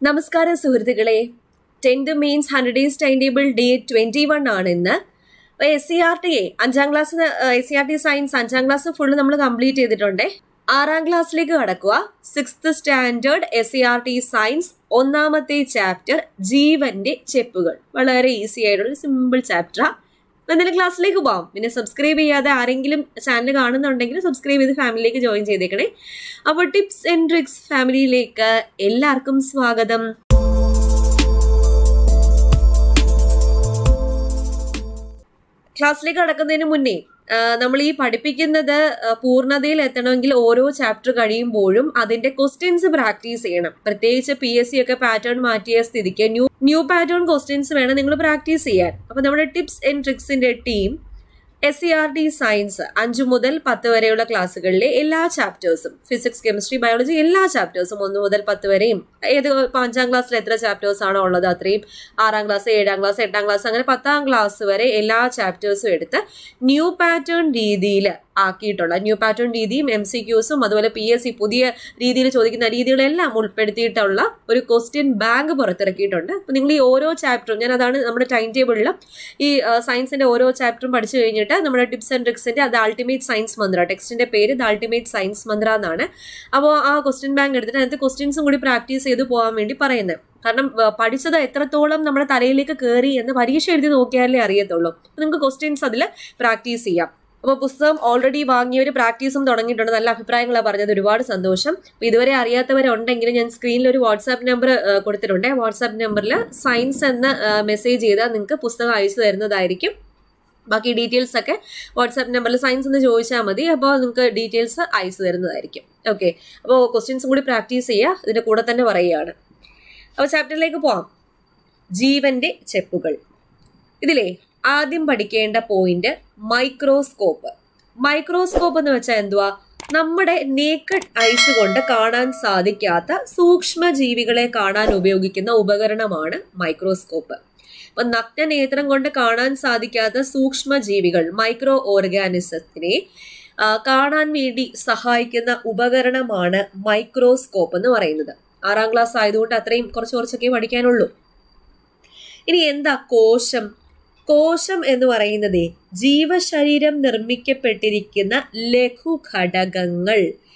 നമസ്കാരം സുഹൃത്തുക്കളെ tenth mains hundred days time table day twenty one ആണ് ഇന്ന് S C R T S C R class S C R T science അഞ്ചാം class full നമ്മൾ complete ചെയ്തിട്ടുണ്ട് ആറാം ക്ലാസ്സിലേക്ക് കടക്കുക sixth standard S C R T science ഒന്നാമത്തെ chapter ജീവന്റെ ചെപ്പുകൾ വളരെ ഈസി ആയിട്ടുള്ള സിമ്പിൾ ചാപ്റ്റർ എന്തെങ്കിലും ക്ലാസ്സിലേക്ക് പോവാം പിന്നെ സബ്സ്ക്രൈബ് ചെയ്യാതെ ആരെങ്കിലും ചാനൽ കാണുന്നുണ്ടെങ്കിൽ സബ്സ്ക്രൈബ് ചെയ്ത് ഫാമിലിയിലേക്ക് ജോയിൻ ചെയ്തേക്കണേ അപ്പോൾ ടിപ്സ് ആൻഡ് ട്രിക്സ് ഫാമിലിയിലേക്ക് എല്ലാവർക്കും സ്വാഗതം ക്ലാസ്സിലേക്ക് കടക്കുന്നതിന് മുന്നേ നമ്മൾ ഈ പഠിപ്പിക്കുന്നത് പൂർണ്ണതയിൽ എത്തണമെങ്കിൽ ഓരോ ചാപ്റ്റർ കഴിയുമ്പോഴും അതിന്റെ ക്വസ്റ്റ്യൻസ് പ്രാക്ടീസ് ചെയ്യണം പ്രത്യേകിച്ച് പി എസ് സി ഒക്കെ പാറ്റേൺ മാറ്റിയ സ്ഥിതിക്ക് ന്യൂ ന്യൂ പാറ്റേൺ ക്വസ്റ്റ്യൻസ് വേണം നിങ്ങൾ പ്രാക്ടീസ് ചെയ്യാൻ അപ്പൊ നമ്മുടെ ടിപ്സ് ആൻഡ് ട്രിക്സിന്റെ team S C R T science അഞ്ചു മുതൽ പത്ത് വരെയുള്ള ക്ലാസ്സുകളിലെ എല്ലാ ചാപ്റ്റേഴ്സും ഫിസിക്സ് കെമിസ്ട്രി ബയോളജി എല്ലാ ചാപ്റ്റേഴ്സും ഒന്ന് മുതൽ പത്ത് വരെയും ഏത് ഇപ്പോൾ അഞ്ചാം ക്ലാസ്സിൽ എത്ര ചാപ്റ്റേഴ്സ് ആണോ ഉള്ളത് അത്രയും ആറാം ക്ലാസ് ഏഴാം ക്ലാസ് എട്ടാം ക്ലാസ് അങ്ങനെ പത്താം ക്ലാസ് വരെ എല്ലാ ചാപ്റ്റേഴ്സും എടുത്ത് ന്യൂ പാറ്റേൺ രീതിയിൽ ആക്കിയിട്ടുള്ള ന്യൂ പാറ്റേൺ രീതിയും എം സി ക്യൂസും അതുപോലെ പി എസ് സി പുതിയ രീതിയിൽ ചോദിക്കുന്ന രീതികളെല്ലാം ഉൾപ്പെടുത്തിയിട്ടുള്ള ഒരു ക്വസ്റ്റ്യൻ ബാങ്ക് പുറത്തിറക്കിയിട്ടുണ്ട് അപ്പം നിങ്ങൾ ഈ ഓരോ ചാപ്റ്ററും ഞാൻ അതാണ് നമ്മുടെ ടൈം ടേബിളിൽ ഈ സയൻസിന്റെ ഓരോ ചാപ്റ്ററും പഠിച്ചു കഴിഞ്ഞിട്ട് നമ്മുടെ ടിപ്സ് ആൻഡ് ട്രിക്സിന്റെ അത് അൾട്ടിമേറ്റ് സയൻസ് മന്ത്ര ടെക്സ്റ്റിന്റെ പേര് ദ അൾട്ടിമേറ്റ് സയൻസ് മന്ത്ര എന്നാണ് അപ്പോൾ ആ ക്വസ്റ്റ്യൻ ബാങ്ക് എടുത്തിട്ട് അതിനകത്ത് ക്വസ്റ്റ്യൻസും കൂടി പ്രാക്ടീസ് ചെയ്ത് പോകാൻ വേണ്ടി പറയുന്നത് കാരണം പഠിച്ചത് എത്രത്തോളം നമ്മുടെ തലയിലേക്ക് കയറി എന്ന് പരീക്ഷ എഴുതി നോക്കിയാലേ അറിയത്തുള്ളൂ നിങ്ങൾക്ക് ക്വസ്റ്റ്യൻസ് അതിൽ പ്രാക്ടീസ് ചെയ്യാം അപ്പോൾ പുസ്തകം ഓൾറെഡി വാങ്ങിയവർ പ്രാക്ടീസും തുടങ്ങിയിട്ടുണ്ട് നല്ല അഭിപ്രായങ്ങളാണ് പറഞ്ഞത് ഒരുപാട് സന്തോഷം അപ്പോൾ ഇതുവരെ അറിയാത്തവരുണ്ടെങ്കിൽ ഞാൻ സ്ക്രീനിൽ ഒരു വാട്സാപ്പ് നമ്പർ കൊടുത്തിട്ടുണ്ട് വാട്സാപ്പ് നമ്പറിൽ സയൻസ് എന്ന് മെസ്സേജ് ചെയ്താൽ നിങ്ങൾക്ക് പുസ്തകം അയച്ചു തരുന്നതായിരിക്കും ബാക്കി ഡീറ്റെയിൽസ് ഒക്കെ വാട്സാപ്പ് നമ്പറിൽ സയൻസ് എന്ന് ചോദിച്ചാൽ മതി അപ്പോൾ നിങ്ങൾക്ക് ഡീറ്റെയിൽസ് അയച്ചു തരുന്നതായിരിക്കും ഓക്കെ അപ്പോൾ ക്വസ്റ്റ്യൻസും കൂടി പ്രാക്ടീസ് ചെയ്യുക ഇതിൻ്റെ കൂടെ തന്നെ പറയുകയാണ് അപ്പോൾ ചാപ്റ്ററിലേക്ക് പോവാം ജീവന്റെ ചെപ്പുകൾ ഇതിലേ ആദ്യം പഠിക്കേണ്ട പോയിന്റ് മൈക്രോസ്കോപ്പ് മൈക്രോസ്കോപ്പ് എന്ന് വെച്ചാൽ എന്തുവാ നമ്മുടെ നേക്കഡ് ഐസ് കൊണ്ട് കാണാൻ സാധിക്കാത്ത സൂക്ഷ്മ ജീവികളെ കാണാൻ ഉപയോഗിക്കുന്ന ഉപകരണമാണ് മൈക്രോസ്കോപ്പ് അപ്പൊ നഗ്നനേത്രം കൊണ്ട് കാണാൻ സാധിക്കാത്ത സൂക്ഷ്മ ജീവികൾ മൈക്രോ ഓർഗാനിസത്തിനെ കാണാൻ വേണ്ടി സഹായിക്കുന്ന ഉപകരണമാണ് മൈക്രോസ്കോപ്പ് എന്ന് പറയുന്നത് ആറാം ക്ലാസ് ആയതുകൊണ്ട് അത്രയും കുറച്ച് കുറച്ചൊക്കെ പഠിക്കാനുള്ളൂ ഇനി എന്താ കോശം കോശം എന്ന് പറയുന്നത് ജീവശരീരം നിർമ്മിക്കപ്പെട്ടിരിക്കുന്ന ലഘു ഘടകങ്ങൾ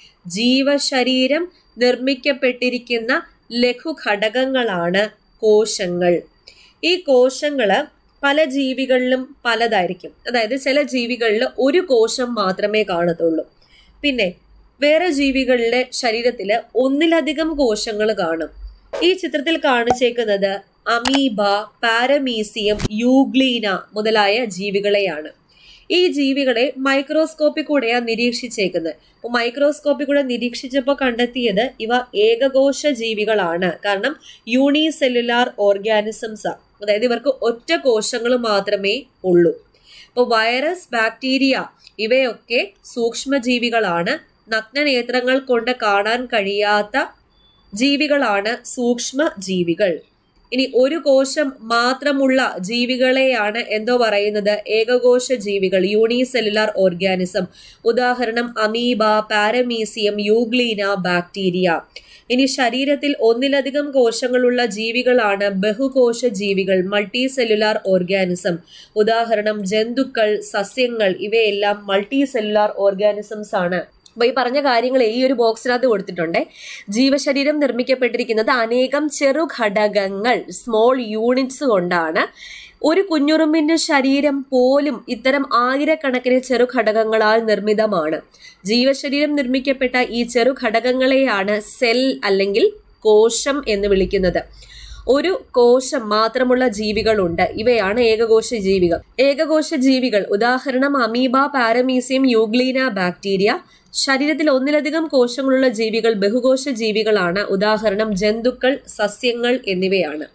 ജീവശരീരം നിർമ്മിക്കപ്പെട്ടിരിക്കുന്ന ലഘു ഘടകങ്ങളാണ് കോശങ്ങൾ ഈ കോശങ്ങള് പല ജീവികളിലും പലതായിരിക്കും അതായത് ചില ജീവികളിൽ ഒരു കോശം മാത്രമേ കാണത്തുള്ളൂ പിന്നെ വേറെ ജീവികളിലെ ശരീരത്തില് ഒന്നിലധികം കോശങ്ങൾ കാണും ഈ ചിത്രത്തിൽ കാണിച്ചേക്കുന്നത് അമീബ പാരമീസിയം യൂഗ്ലീന മുതലായ ജീവികളെയാണ് ഈ ജീവികളെ മൈക്രോസ്കോപ്പിൽ കൂടെയാണ് നിരീക്ഷിച്ചേക്കുന്നത് അപ്പോൾ മൈക്രോസ്കോപ്പിൽ കൂടെ നിരീക്ഷിച്ചപ്പോൾ കണ്ടെത്തിയത് ഇവ ഏകകോശ ജീവികളാണ് കാരണം യൂണിസെല്ലുലാർ ഓർഗാനിസംസ് അതായത് ഇവർക്ക് ഒറ്റ കോശങ്ങൾ മാത്രമേ ഉള്ളൂ അപ്പോൾ വൈറസ് ബാക്ടീരിയ ഇവയൊക്കെ സൂക്ഷ്മജീവികളാണ് നഗ്നനേത്രങ്ങൾ കൊണ്ട് കാണാൻ കഴിയാത്ത ജീവികളാണ് സൂക്ഷ്മ ജീവികൾ ഇനി ഒരു കോശം മാത്രമുള്ള ജീവികളെയാണ് എന്തോ പറയുന്നത് ഏകകോശ ജീവികൾ യൂണിസെല്ലുലാർ ഓർഗാനിസം ഉദാഹരണം അമീബ പാരമീസിയം യൂഗ്ലീന ബാക്ടീരിയ ഇനി ശരീരത്തിൽ ഒന്നിലധികം കോശങ്ങളുള്ള ജീവികളാണ് ബഹുകോശ ജീവികൾ മൾട്ടി സെല്ലുലാർ ഓർഗാനിസം ഉദാഹരണം ജന്തുക്കൾ സസ്യങ്ങൾ ഇവയെല്ലാം മൾട്ടി സെല്ലുലാർ ഓർഗാനിസംസ് ആണ് അപ്പൊ ഈ പറഞ്ഞ കാര്യങ്ങൾ ഈ ഒരു ബോക്സിനകത്ത് കൊടുത്തിട്ടുണ്ട് ജീവശരീരം നിർമ്മിക്കപ്പെട്ടിരിക്കുന്നത് അനേകം ചെറുഘടകങ്ങൾ സ്മോൾ യൂണിറ്റ്സ് കൊണ്ടാണ് ഒരു കുഞ്ഞുറുമ്പിന്റെ ശരീരം പോലും ഇത്തരം ആയിരക്കണക്കിന് ചെറുഘടകങ്ങളാൽ നിർമ്മിതമാണ് ജീവശരീരം നിർമ്മിക്കപ്പെട്ട ഈ ചെറുഘടകങ്ങളെയാണ് സെൽ അല്ലെങ്കിൽ കോശം എന്ന് വിളിക്കുന്നത് ഒരു കോശം മാത്രമുള്ള ജീവികളുണ്ട് ഇവയാണ് ഏകകോശ ജീവികൾ ഏകകോശ ജീവികൾ ഉദാഹരണം അമീബ പാരമീസിയം യൂഗ്ലീന ബാക്ടീരിയ ശരീരത്തിൽ ഒന്നിലധികം കോശങ്ങളുള്ള ജീവികൾ ബഹുകോശ ജീവികളാണ് ഉദാഹരണം ജന്തുക്കൾ സസ്യങ്ങൾ എന്നിവയാണ്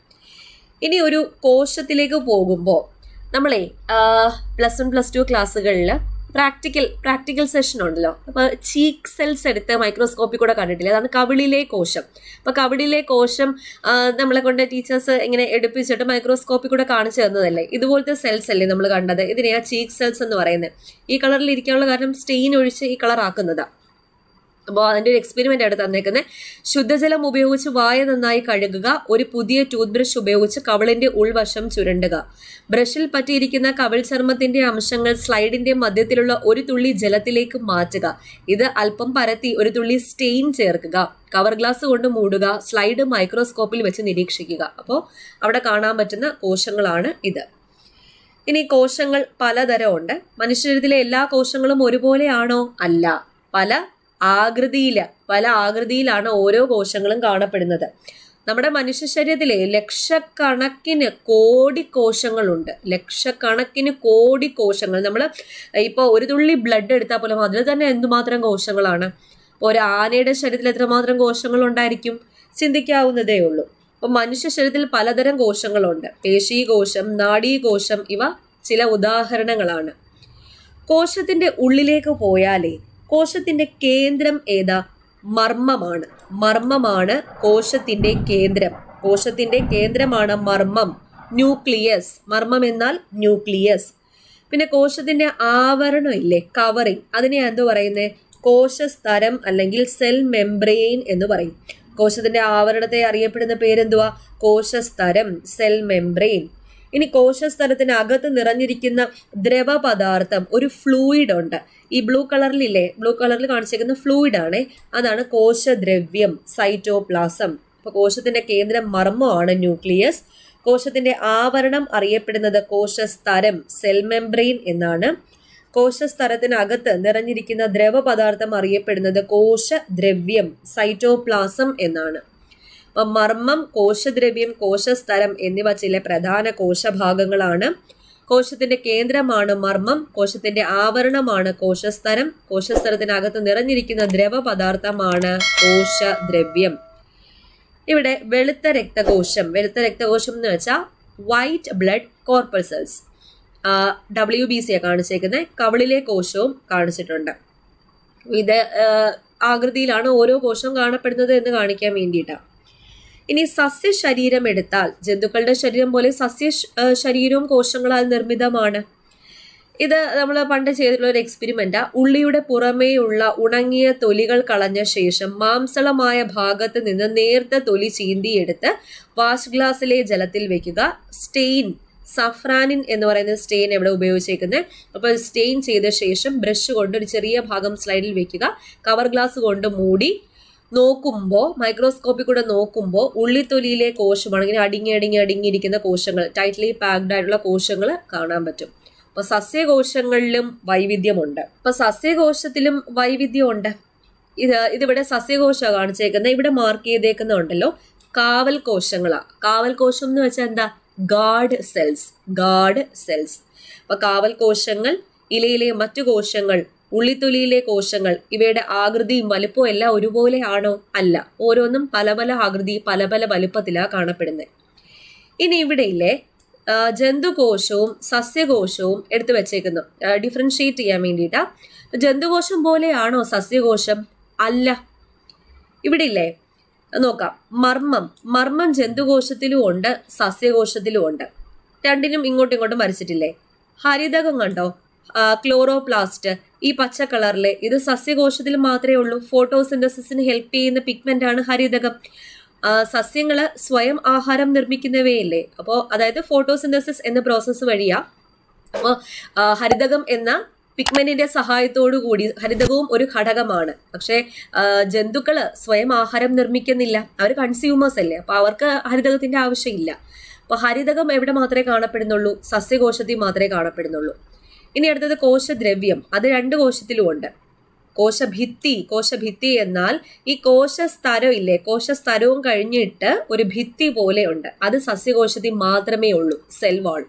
ഇനി ഒരു കോശത്തിലേക്ക് പോകുമ്പോൾ നമ്മളെ പ്ലസ് വൺ പ്ലസ് ടു ക്ലാസ്സുകളിൽ പ്രാക്ടിക്കൽ പ്രാക്ടിക്കൽ സെഷൻ ഉണ്ടല്ലോ അപ്പോൾ ചീക്ക് സെൽസ് എടുത്ത് മൈക്രോസ്കോപ്പിൽ കൂടെ കണ്ടിട്ടില്ല അതാണ് കവിളിലെ കോശം അപ്പോൾ കവിളിലെ കോശം നമ്മളെ കൊണ്ട് ടീച്ചേഴ്സ് ഇങ്ങനെ എടുപ്പിച്ചിട്ട് മൈക്രോസ്കോപ്പിൽ കൂടെ കാണിച്ചു തന്നതല്ലേ ഇതുപോലത്തെ സെൽസ് അല്ലേ നമ്മൾ കണ്ടത് ഇതിനെയാ ചീക്ക് സെൽസ് എന്ന് പറയുന്നത് ഈ കളറിൽ ഇരിക്കാനുള്ള കാരണം സ്റ്റെയിൻ ഒഴിച്ച് ഈ കളർ ആക്കുന്നതാണ് അപ്പോൾ അതിന്റെ ഒരു എക്സ്പെരിമെന്റ് ആണ് തന്നേക്കുന്നത് ശുദ്ധജലം ഉപയോഗിച്ച് വായ നന്നായി കഴുകുക ഒരു പുതിയ ടൂത്ത് ബ്രഷ് ഉപയോഗിച്ച് കവിളിന്റെ ഉൾവശം ചുരണ്ടുക ബ്രഷിൽ പറ്റിയിരിക്കുന്ന കവിൾ ചർമ്മത്തിന്റെ അംശങ്ങൾ സ്ലൈഡിന്റെ മധ്യത്തിലുള്ള ഒരു തുള്ളി ജലത്തിലേക്ക് മാറ്റുക ഇത് അല്പം പരത്തി ഒരു തുള്ളി സ്റ്റെയിൻ ചേർക്കുക കവർ ഗ്ലാസ് കൊണ്ട് മൂടുക സ്ലൈഡ് മൈക്രോസ്കോപ്പിൽ വെച്ച് നിരീക്ഷിക്കുക അപ്പോൾ അവിടെ കാണാൻ പറ്റുന്ന കോശങ്ങളാണ് ഇത് ഇനി കോശങ്ങൾ പലതരമുണ്ട് മനുഷ്യരിലെ എല്ലാ കോശങ്ങളും ഒരുപോലെയാണോ അല്ല പല ആകൃതിയില് പല ആകൃതിയിലാണ് ഓരോ കോശങ്ങളും കാണപ്പെടുന്നത് നമ്മുടെ മനുഷ്യ ശരീരത്തിലെ ലക്ഷക്കണക്കിന് കോടി കോശങ്ങളുണ്ട് ലക്ഷക്കണക്കിന് കോടി കോശങ്ങൾ നമ്മൾ ഇപ്പോൾ ഒരു തുള്ളി ബ്ലഡ് എടുത്താൽ പോലും അതിൽ തന്നെ എന്തുമാത്രം കോശങ്ങളാണ് ഒരു ആനയുടെ ശരീരത്തിൽ എത്രമാത്രം കോശങ്ങൾ ഉണ്ടായിരിക്കും ചിന്തിക്കാവുന്നതേ ഉള്ളൂ അപ്പം മനുഷ്യ ശരീരത്തിൽ പലതരം കോശങ്ങളുണ്ട് പേശീകോശം നാഡീകോശം ഇവ ചില ഉദാഹരണങ്ങളാണ് കോശത്തിന്റെ ഉള്ളിലേക്ക് പോയാലേ കോശത്തിന്റെ കേന്ദ്രം ഏതാ മർമ്മമാണ് മർമ്മമാണ് കോശത്തിന്റെ കേന്ദ്രം കോശത്തിന്റെ കേന്ദ്രമാണ് മർമ്മം ന്യൂക്ലിയസ് മർമ്മം എന്നാൽ ന്യൂക്ലിയസ് പിന്നെ കോശത്തിന്റെ ആവരണം ഇല്ലേ കവറിങ് അതിനെ എന്തോ പറയുന്നത് കോശസ്തരം അല്ലെങ്കിൽ സെൽ മെംബ്രെയിൻ എന്ന് പറയും കോശത്തിന്റെ ആവരണത്തെ അറിയപ്പെടുന്ന പേരെന്തുവാ കോശസ്തരം സെൽ മെംബ്രെയിൻ ഇനി കോശസ്തരത്തിന് അകത്ത് നിറഞ്ഞിരിക്കുന്ന ദ്രവപദാർത്ഥം ഒരു ഫ്ലൂയിഡ് ഉണ്ട് ഈ ബ്ലൂ കളറിലില്ലേ ബ്ലൂ കളറിൽ കാണിച്ചിരിക്കുന്ന ഫ്ലൂയിഡ് ആണ് അതാണ് കോശദ്രവ്യം സൈറ്റോപ്ലാസം അപ്പൊ കോശത്തിന്റെ കേന്ദ്രം മർമ്മമാണ് ന്യൂക്ലിയസ് കോശത്തിന്റെ ആവരണം അറിയപ്പെടുന്നത് കോശസ്തരം സെൽ മെംബ്രെയിൻ എന്നാണ് കോശസ്തരത്തിനകത്ത് നിറഞ്ഞിരിക്കുന്ന ദ്രവപദാർത്ഥം അറിയപ്പെടുന്നത് കോശദ്രവ്യം സൈറ്റോപ്ലാസം എന്നാണ് അപ്പൊ മർമ്മം കോശദ്രവ്യം കോശസ്തരം എന്നിവ ചില പ്രധാന കോശഭാഗങ്ങളാണ് കോശത്തിന്റെ കേന്ദ്രമാണ് മർമ്മം കോശത്തിന്റെ ആവരണമാണ് കോശസ്തരം കോശസ്തരത്തിനകത്ത് നിറഞ്ഞിരിക്കുന്ന ദ്രവപദാർത്ഥമാണ് കോശദ്രവ്യം ഇവിടെ വെളുത്ത രക്തകോശം വെളുത്ത രക്തകോശം എന്ന് വെച്ചാൽ white blood corpuscles W B സിയാണ് കാണിച്ചേക്കുന്നത് കവിളിലെ കോശവും കാണിച്ചിട്ടുണ്ട് ഇത് ആകൃതിയിലാണ് ഓരോ കോശവും കാണപ്പെടുന്നത് എന്ന് കാണിക്കാൻ വേണ്ടിയിട്ടാണ് ഇനി സസ്യ ശരീരം എടുത്താൽ ജന്തുക്കളുടെ ശരീരം പോലെ സസ്യ ശരീരവും കോശങ്ങളാൽ നിർമ്മിതമാണ് ഇത് നമ്മൾ പണ്ട് ചെയ്തിട്ടുള്ള ഒരു എക്സ്പെരിമെന്റാ ഉള്ളിയുടെ പുറമേയുള്ള ഉണങ്ങിയ തൊലികൾ കളഞ്ഞ ശേഷം മാംസളമായ ഭാഗത്ത് നിന്ന് നേർത്ത തൊലി ചീന്തിയെടുത്ത് വാഷ് ഗ്ലാസ്സിലെ ജലത്തിൽ വെക്കുക സ്റ്റെയിൻ സഫ്രാനിൻ എന്ന് പറയുന്ന സ്റ്റെയിൻ ഇവിടെ ഉപയോഗിച്ചേക്കുന്നത് അപ്പോൾ സ്റ്റെയിൻ ചെയ്ത ശേഷം ബ്രഷ് കൊണ്ട് ഒരു ചെറിയ ഭാഗം സ്ലൈഡിൽ വെക്കുക കവർ ഗ്ലാസ് കൊണ്ട് മൂടി നോക്കുമ്പോൾ മൈക്രോസ്കോപ്പിൽ കൂടെ നോക്കുമ്പോൾ ഉള്ളിത്തൊലിയിലെ കോശമാണ് ഇങ്ങനെ അടിങ്ങി അടിങ്ങി അടിങ്ങിയിരിക്കുന്ന കോശങ്ങൾ ടൈറ്റ്ലി പാക്ഡ് ആയിട്ടുള്ള കോശങ്ങൾ കാണാൻ പറ്റും അപ്പൊ സസ്യകോശങ്ങളിലും വൈവിധ്യമുണ്ട് അപ്പൊ സസ്യകോശത്തിലും വൈവിധ്യമുണ്ട് ഇത് ഇതിവിടെ സസ്യകോശ കാണിച്ചേക്കുന്നത് ഇവിടെ മാർക്ക് ചെയ്തേക്കുന്നുണ്ടല്ലോ കാവൽ കോശങ്ങളാ കാവൽ കോശം എന്ന് വെച്ചാൽ എന്താ ഗാർഡ് സെൽസ് ഗാർഡ് സെൽസ് അപ്പൊ കാവൽ കോശങ്ങൾ ഇലയിലെ മറ്റു കോശങ്ങൾ ഉള്ളിത്തൊലിയിലെ കോശങ്ങൾ ഇവയുടെ ആകൃതിയും വലുപ്പവും എല്ലാം ഒരുപോലെ ആണോ അല്ല ഓരോന്നും പല പല ആകൃതി പല പല വലുപ്പത്തിലാണ് കാണപ്പെടുന്നത് ഇനി ഇവിടെയില്ലേ ജന്തുകോശവും സസ്യകോശവും എടുത്തു വെച്ചേക്കുന്നു ഡിഫറൻഷിയേറ്റ് ചെയ്യാൻ വേണ്ടിയിട്ടാ ജന്തുകോശം പോലെയാണോ സസ്യകോശം അല്ല ഇവിടെ ഇല്ലേ നോക്കാം മർമ്മം മർമ്മം ജന്തുകോശത്തിലും ഉണ്ട് സസ്യകോശത്തിലും ഉണ്ട് രണ്ടിനും ഇങ്ങോട്ടും ഇങ്ങോട്ടും വരച്ചിട്ടില്ലേ ഹരിതകം കണ്ടോ ക്ലോറോപ്ലാസ്റ്റ് ഈ പച്ച കളറിലെ ഇത് സസ്യകോശത്തിൽ മാത്രമേ ഉള്ളൂ ഫോട്ടോസിന്തസിന് ഹെൽപ്പ് ചെയ്യുന്ന പിഗ്മെന്റ് ആണ് ഹരിതകം സസ്യങ്ങള് സ്വയം ആഹാരം നിർമ്മിക്കുന്നവയല്ലേ അപ്പോൾ അതായത് ഫോട്ടോസിന്തസിസ് എന്ന പ്രോസസ്സ് വഴിയാ അപ്പോൾ ഹരിതകം എന്ന പിഗ്മെന്റിന്റെ സഹായത്തോടു കൂടി ഹരിതകവും ഒരു ഘടകമാണ് പക്ഷേ ജന്തുക്കള് സ്വയം ആഹാരം നിർമ്മിക്കുന്നില്ല അവർ കൺസ്യൂമേഴ്സ് അല്ലേ അപ്പൊ അവർക്ക് ഹരിതകത്തിന്റെ ആവശ്യമില്ല അപ്പൊ ഹരിതകം എവിടെ മാത്രമേ കാണപ്പെടുന്നുള്ളൂ സസ്യകോശത്തിൽ മാത്രമേ കാണപ്പെടുന്നുള്ളൂ ഇനി അടുത്തത് കോശദ്രവ്യം അത് രണ്ട് കോശത്തിലും ഉണ്ട് കോശഭിത്തി കോശഭിത്തി എന്നാൽ ഈ കോശസ്തരം ഇല്ലേ കോശസ്തരവും കഴിഞ്ഞിട്ട് ഒരു ഭിത്തി പോലെ ഉണ്ട് അത് സസ്യകോശത്തിൽ മാത്രമേ ഉള്ളൂ സെൽ വാൾ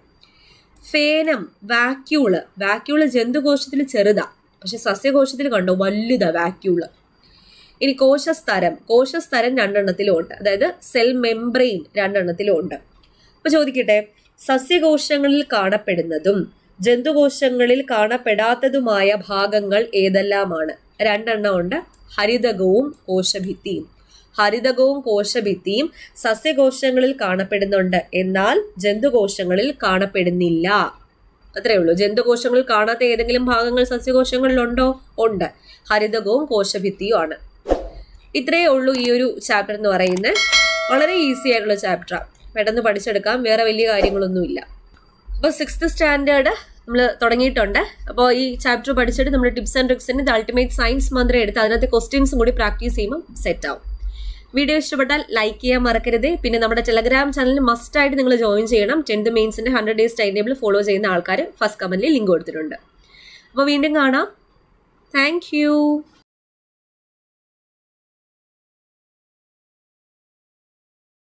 ഫേനം വാക്യൂള് വാക്യൂള് ജന്തുകോശത്തിൽ ചെറുതാ പക്ഷെ സസ്യകോശത്തിൽ കണ്ടോ വലുതാ വാക്യൂള് ഇനി കോശസ്തരം കോശസ്തരം രണ്ടെണ്ണത്തിലും ഉണ്ട് അതായത് സെൽ മെംബ്രെയിൻ രണ്ടെണ്ണത്തിലും ഉണ്ട് അപ്പൊ ചോദിക്കട്ടെ സസ്യകോശങ്ങളിൽ കാണപ്പെടുന്നതും ജന്തുകോശങ്ങളിൽ കാണപ്പെടാത്തതുമായ ഭാഗങ്ങൾ ഏതെല്ലാമാണ് രണ്ടെണ്ണം ഉണ്ട് ഹരിതകവും കോശഭിത്തിയും ഹരിതകവും കോശഭിത്തിയും സസ്യകോശങ്ങളിൽ കാണപ്പെടുന്നുണ്ട് എന്നാൽ ജന്തുകോശങ്ങളിൽ കാണപ്പെടുന്നില്ല അത്രേ ഉള്ളൂ ജന്തുകോശങ്ങളിൽ കാണാത്ത ഏതെങ്കിലും ഭാഗങ്ങൾ സസ്യകോശങ്ങളിലുണ്ടോ ഉണ്ട് ഹരിതകവും കോശഭിത്തിയും ആണ് ഇത്രയേ ഉള്ളൂ ഈ ഒരു ചാപ്റ്റർ എന്ന് പറയുന്നത് വളരെ ഈസി ആയിട്ടുള്ള ചാപ്റ്ററാണ് പെട്ടെന്ന് പഠിച്ചെടുക്കാം വേറെ വലിയ കാര്യങ്ങളൊന്നുമില്ല അപ്പോൾ സിക്സ്ത് സ്റ്റാൻഡേർഡ് നമ്മൾ തുടങ്ങിയിട്ടുണ്ട് അപ്പോൾ ഈ ചാപ്റ്റർ പഠിച്ചിട്ട് നമ്മൾ ടിപ്സ് ആൻഡ് ട്രിക്സിൻ്റെ ദ അൾട്ടിമേറ്റ് സയൻസ് മന്ത്രം എടുത്ത് അതിനകത്ത് ക്വസ്റ്റ്യൻസും കൂടി പ്രാക്ടീസ് ചെയ്യുമ്പോൾ സെറ്റ് ആവും വീഡിയോ ഇഷ്ടപ്പെട്ടാൽ ലൈക്ക് ചെയ്യാൻ മറക്കരുത് പിന്നെ നമ്മുടെ ടെലഗ്രാം ചാനലിൽ മസ്റ്റായിട്ട് നിങ്ങൾ ജോയിൻ ചെയ്യണം ടെൻത്ത് മെയിൻസിൻ്റെ hundred days time table follow ചെയ്യുന്ന ആൾക്കാർ ഫസ്റ്റ് കമൻറ്റിൽ ലിങ്ക് കൊടുത്തിട്ടുണ്ട് അപ്പോൾ വീണ്ടും കാണാം താങ്ക്